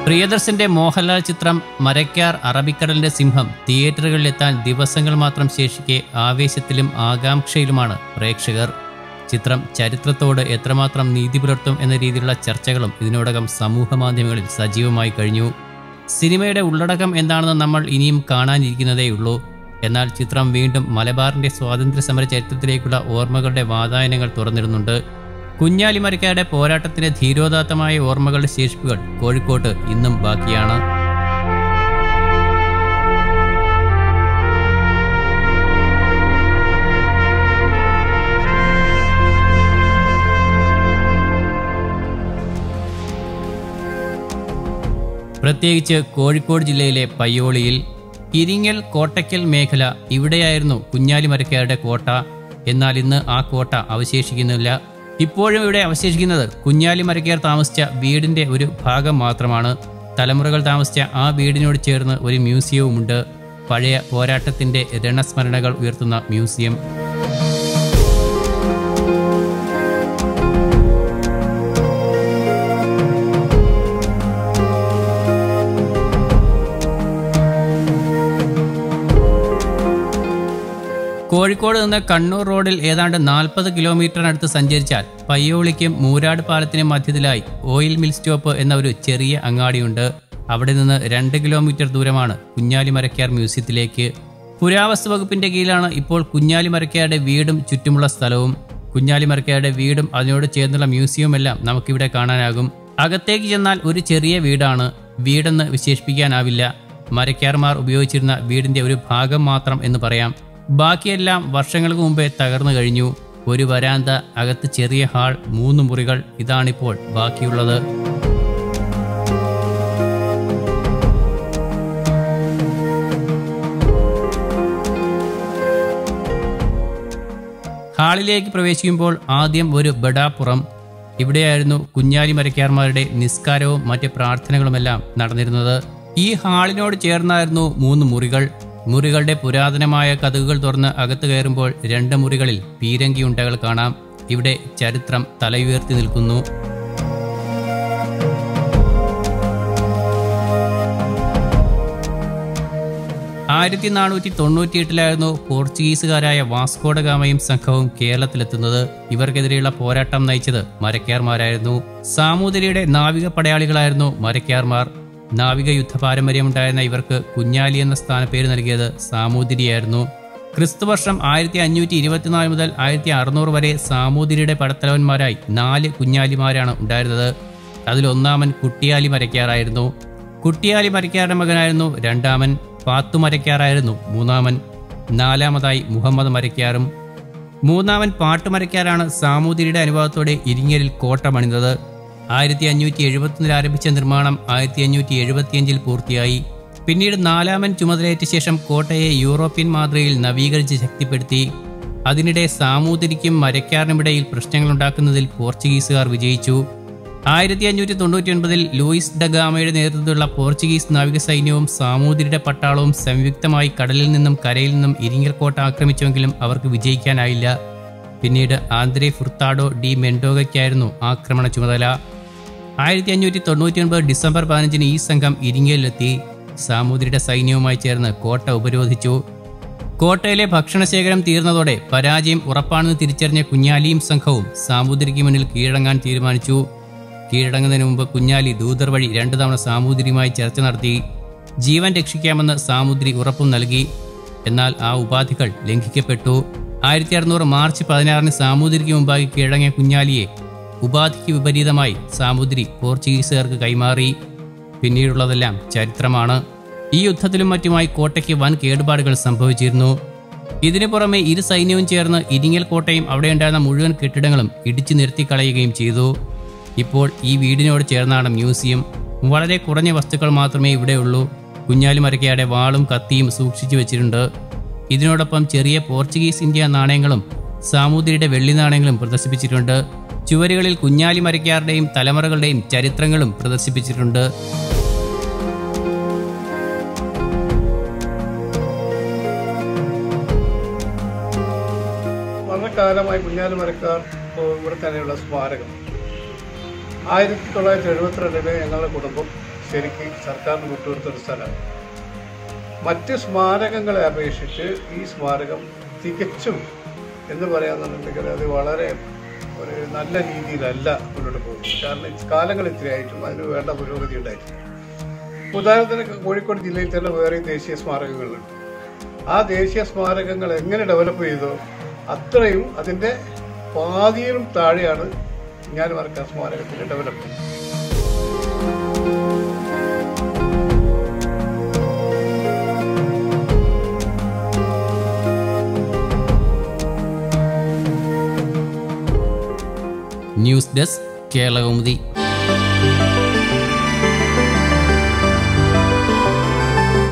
പ്രിയദർശന്റെ മോഹൻലാൽ ചിത്രം മരക്കാർ അറബിക്കടലിന്റെ സിംഹം തിയേറ്ററുകളിലെത്താൻ ദിവസങ്ങൾ മാത്രം ശേഷിക്കെ ആവേശത്തിലും ആകാംക്ഷയിലുമാണ് പ്രേക്ഷകർ ചിത്രം ചരിത്രത്തോട് എത്രമാത്രം നീതി പുലർത്തും എന്ന രീതിയിലുള്ള ചർച്ചകളും ഇതിനോടകം സമൂഹ മാധ്യമങ്ങളിൽ സജീവമായി കഴിഞ്ഞു സിനിമയുടെ ഉള്ളടക്കം എന്താണെന്ന് നമ്മൾ ഇനിയും കാണാനിരിക്കുന്നതേയുള്ളൂ എന്നാൽ ചിത്രം വീണ്ടും മലബാറിന്റെ സ്വാതന്ത്ര്യ സമര ചരിത്രത്തിലേക്കുള്ള ഓർമ്മകളുടെ വാതായനങ്ങൾ തുറന്നിടുന്നുണ്ട് കുഞ്ഞാലിമരക്കാരുടെ പോരാട്ടത്തിന്റെ ധീരോദാത്തമായ ഓർമ്മകളുടെ ശേഷിപ്പുകൾ കോഴിക്കോട്ട് ഇന്നും ബാക്കിയാണ് പ്രത്യേകിച്ച് കോഴിക്കോട് ജില്ലയിലെ പയ്യോളിയിൽ ഇരിങ്ങൽ കോട്ടയ്ക്കൽ മേഖല ഇവിടെയായിരുന്നു കുഞ്ഞാലിമരക്കാരുടെ കോട്ട എന്നാൽ ഇന്ന് ആ കോട്ട അവശേഷിക്കുന്നില്ല ഇപ്പോഴും ഇവിടെ അവശേഷിക്കുന്നത് കുഞ്ഞാലിമരക്കാർ താമസിച്ച വീടിന്റെ ഒരു ഭാഗം മാത്രമാണ് തലമുറകൾ താമസിച്ച ആ വീടിനോട് ചേർന്ന് ഒരു മ്യൂസിയവുമുണ്ട് പഴയ പോരാട്ടത്തിന്റെ രണസ്മരണകൾ ഉയർത്തുന്ന മ്യൂസിയം കോഴിക്കോട് നിന്ന് കണ്ണൂർ റോഡിൽ ഏതാണ്ട് നാൽപ്പത് കിലോമീറ്ററിനടുത്ത് സഞ്ചരിച്ചാൽ പയ്യോളിക്കും മൂരാട് പാലത്തിനും മധ്യത്തിലായി ഓയിൽ മിൽ സ്റ്റോപ്പ് എന്ന ഒരു ചെറിയ അങ്ങാടിയുണ്ട് അവിടെ നിന്ന് രണ്ട് കിലോമീറ്റർ ദൂരമാണ് കുഞ്ഞാലിമരക്കാർ മ്യൂസിയത്തിലേക്ക് പുരാവസ്തു വകുപ്പിന്റെ കീഴിലാണ് ഇപ്പോൾ കുഞ്ഞാലിമരക്കാരുടെ വീടും ചുറ്റുമുള്ള സ്ഥലവും കുഞ്ഞാലിമരക്കാരുടെ വീടും അതിനോട് ചേർന്നുള്ള മ്യൂസിയവുമെല്ലാം നമുക്കിവിടെ കാണാനാകും അകത്തേക്ക് ചെന്നാൽ ഒരു ചെറിയ വീടാണ് വീടെന്ന് വിശേഷിപ്പിക്കാനാവില്ല മരക്കാർമാർ ഉപയോഗിച്ചിരുന്ന വീടിന്റെ ഒരു ഭാഗം മാത്രം എന്ന് പറയാം ബാക്കിയെല്ലാം വർഷങ്ങൾക്ക് മുമ്പേ തകർന്നു കഴിഞ്ഞു ഒരു വരാന്ത അകത്ത് ചെറിയ ഹാൾ മൂന്ന് മുറികൾ ഇതാണിപ്പോൾ ബാക്കിയുള്ളത് ഹാളിലേക്ക് പ്രവേശിക്കുമ്പോൾ ആദ്യം ഒരു ബഡാപ്പുറം ഇവിടെയായിരുന്നു കുഞ്ഞാലി മരക്കാർമാരുടെ നിസ്കാരവും മറ്റ് പ്രാർത്ഥനകളുമെല്ലാം നടന്നിരുന്നത് ഈ ഹാളിനോട് ചേർന്നായിരുന്നു മൂന്ന് മുറികൾ മുറികളുടെ പുരാതനമായ കഥകുകൾ തുറന്ന് അകത്ത് കയറുമ്പോൾ രണ്ട് മുറികളിൽ പീരങ്കി ഉണ്ടകൾ കാണാം ഇവിടെ ചരിത്രം തലയുയർത്തി നിൽക്കുന്നു ആയിരത്തി നാനൂറ്റി തൊണ്ണൂറ്റിയെട്ടിലായിരുന്നു പോർച്ചുഗീസുകാരായ വാസ്കോഡ ഗാമയും സംഘവും കേരളത്തിലെത്തുന്നത് ഇവർക്കെതിരെയുള്ള പോരാട്ടം നയിച്ചത് മരക്കാർമാരായിരുന്നു സാമൂതിരിയുടെ നാവിക പടയാളികളായിരുന്നു മരക്കാർമാർ നാവിക യുദ്ധ പാരമ്പര്യമുണ്ടായിരുന്ന ഇവർക്ക് കുഞ്ഞാലി എന്ന സ്ഥാനപ്പേര് നൽകിയത് സാമൂതിരിയായിരുന്നു ക്രിസ്തുവർഷം ആയിരത്തി അഞ്ഞൂറ്റി ഇരുപത്തിനാല് മുതൽ ആയിരത്തി അറുന്നൂറ് വരെ സാമൂതിരിയുടെ പടത്തലവന്മാരായി നാല് കുഞ്ഞാലിമാരാണ് ഉണ്ടായിരുന്നത് അതിലൊന്നാമൻ കുട്ടിയാലി മരക്കാറായിരുന്നു കുട്ടിയാലി മരക്കാരുടെ മകനായിരുന്നു രണ്ടാമൻ പാത്തു മരക്കാറായിരുന്നു മൂന്നാമൻ നാലാമതായി മുഹമ്മദ് മരക്കാറും മൂന്നാമൻ പാട്ടുമരക്കാരാണ് സാമൂതിരിയുടെ അനുഭവത്തോടെ ഇരിങ്ങലിൽ കോട്ട പണിതത് ആയിരത്തി അഞ്ഞൂറ്റി എഴുപത്തിയൊന്നിൽ ആരംഭിച്ച നിർമ്മാണം ആയിരത്തി അഞ്ഞൂറ്റി എഴുപത്തിയഞ്ചിൽ പൂർത്തിയായി പിന്നീട് നാലാമൻ ചുമതലയേറ്റ ശേഷം കോട്ടയെ യൂറോപ്യൻ മാതൃകയിൽ നവീകരിച്ച് ശക്തിപ്പെടുത്തി അതിനിടെ സാമൂതിരിക്കും മരക്കാരനുമിടയിൽ പ്രശ്നങ്ങളുണ്ടാക്കുന്നതിൽ പോർച്ചുഗീസുകാർ വിജയിച്ചു ആയിരത്തി അഞ്ഞൂറ്റി തൊണ്ണൂറ്റി ഒൻപതിൽ ലൂയിസ് ഡഗാമയുടെ നേതൃത്വത്തിലുള്ള പോർച്ചുഗീസ് നാവിക സൈന്യവും സാമൂതിരിയുടെ പട്ടാളവും സംയുക്തമായി കടലിൽ നിന്നും കരയിൽ നിന്നും ഇരിങ്ങൽ കോട്ട ആക്രമിച്ചുവെങ്കിലും അവർക്ക് വിജയിക്കാനായില്ല പിന്നീട് ആന്ദ്രേ ഫുർത്താഡോ ഡി മെൻഡോഗയ്ക്കായിരുന്നു ആക്രമണ ചുമതല ആയിരത്തി അഞ്ഞൂറ്റി തൊണ്ണൂറ്റി ഒൻപത് ഡിസംബർ പതിനഞ്ചിന് ഈ സംഘം ഇരിങ്ങലിലെത്തി സാമൂതിരിയുടെ സൈന്യവുമായി ചേർന്ന് കോട്ട ഉപരോധിച്ചു കോട്ടയിലെ ഭക്ഷണശേഖരം തീർന്നതോടെ പരാജയം ഉറപ്പാണെന്ന് തിരിച്ചറിഞ്ഞ കുഞ്ഞാലിയും സംഘവും സാമൂതിരിക്ക് മുന്നിൽ കീഴടങ്ങാൻ തീരുമാനിച്ചു കീഴടങ്ങുന്നതിന് മുമ്പ് കുഞ്ഞാലി ദൂതർ വഴി രണ്ടു തവണ സാമൂതിരിയുമായി ചർച്ച നടത്തി ജീവൻ രക്ഷിക്കാമെന്ന് സാമൂതിരി ഉറപ്പും നൽകി എന്നാൽ ആ ഉപാധികൾ ലംഘിക്കപ്പെട്ടു ആയിരത്തി അറുന്നൂറ് മാർച്ച് പതിനാറിന് സാമൂതിരിക്ക് മുമ്പാകെ കീഴടങ്ങിയ കുഞ്ഞാലിയെ ഉപാധിക്ക് വിപരീതമായി സാമൂതിരി പോർച്ചുഗീസുകാർക്ക് കൈമാറി പിന്നീടുള്ളതെല്ലാം ചരിത്രമാണ് ഈ യുദ്ധത്തിലും മറ്റുമായി കോട്ടയ്ക്ക് വൻ കേടുപാടുകൾ സംഭവിച്ചിരുന്നു ഇതിനു പുറമെ ഇരു സൈന്യവും ചേർന്ന് ഇരിങ്ങൽ കോട്ടയും അവിടെയുണ്ടായിരുന്ന മുഴുവൻ കെട്ടിടങ്ങളും ഇടിച്ചു നിർത്തിക്കളയുകയും ചെയ്തു ഇപ്പോൾ ഈ വീടിനോട് ചേർന്നാണ് മ്യൂസിയം വളരെ കുറഞ്ഞ വസ്തുക്കൾ മാത്രമേ ഇവിടെയുള്ളൂ കുഞ്ഞാലി മരക്കയുടെ വാളും കത്തിയും സൂക്ഷിച്ചു വെച്ചിട്ടുണ്ട് ഇതിനോടൊപ്പം ചെറിയ പോർച്ചുഗീസ് ഇന്ത്യ നാണയങ്ങളും സാമൂതിരിയുടെ വെള്ളി നാണയങ്ങളും പ്രദർശിപ്പിച്ചിട്ടുണ്ട് ചുവരുകളിൽ കുഞ്ഞാലി മരക്കാരുടെയും തലമുറകളുടെയും ചരിത്രങ്ങളും പ്രദർശിപ്പിച്ചിട്ടുണ്ട് വളരെ കാലമായി കുഞ്ഞാലി മരക്കാർ ഇപ്പോൾ ഇവിടെ തന്നെയുള്ള സ്മാരകം ആയിരത്തി തൊള്ളായിരത്തി എഴുപത്തിരണ്ടില് ഞങ്ങളുടെ കുടുംബം ശരിക്ക് സർക്കാരിന് വിട്ടുകൊടുത്തൊരു സ്ഥലമാണ് മറ്റ് സ്മാരകങ്ങളെ അപേക്ഷിച്ച് ഈ സ്മാരകം തികച്ചും എന്ന് പറയാന്നുണ്ടെങ്കിൽ അത് വളരെ ഒരു നല്ല രീതിയിലല്ല മുന്നോട്ട് പോകുന്നത് കാരണം ഈ കാലങ്ങൾ ഇത്രയായിട്ടും അതിന് വേണ്ട പുരോഗതി ഉണ്ടായിട്ടില്ല ഉദാഹരണത്തിന് കോഴിക്കോട് ജില്ലയിൽ തന്നെ വേറെയും ദേശീയ സ്മാരകങ്ങളുണ്ട് ആ ദേശീയ സ്മാരകങ്ങൾ എങ്ങനെ ഡെവലപ്പ് ചെയ്തോ അത്രയും അതിൻ്റെ പാതിയിലും താഴെയാണ് ഞാൻ മറക്കാൻ സ്മാരകത്തിൻ്റെ ഡെവലപ്മെന്റ് ന്യൂസ് ഡെസ്ക് കേരളകൗമുദി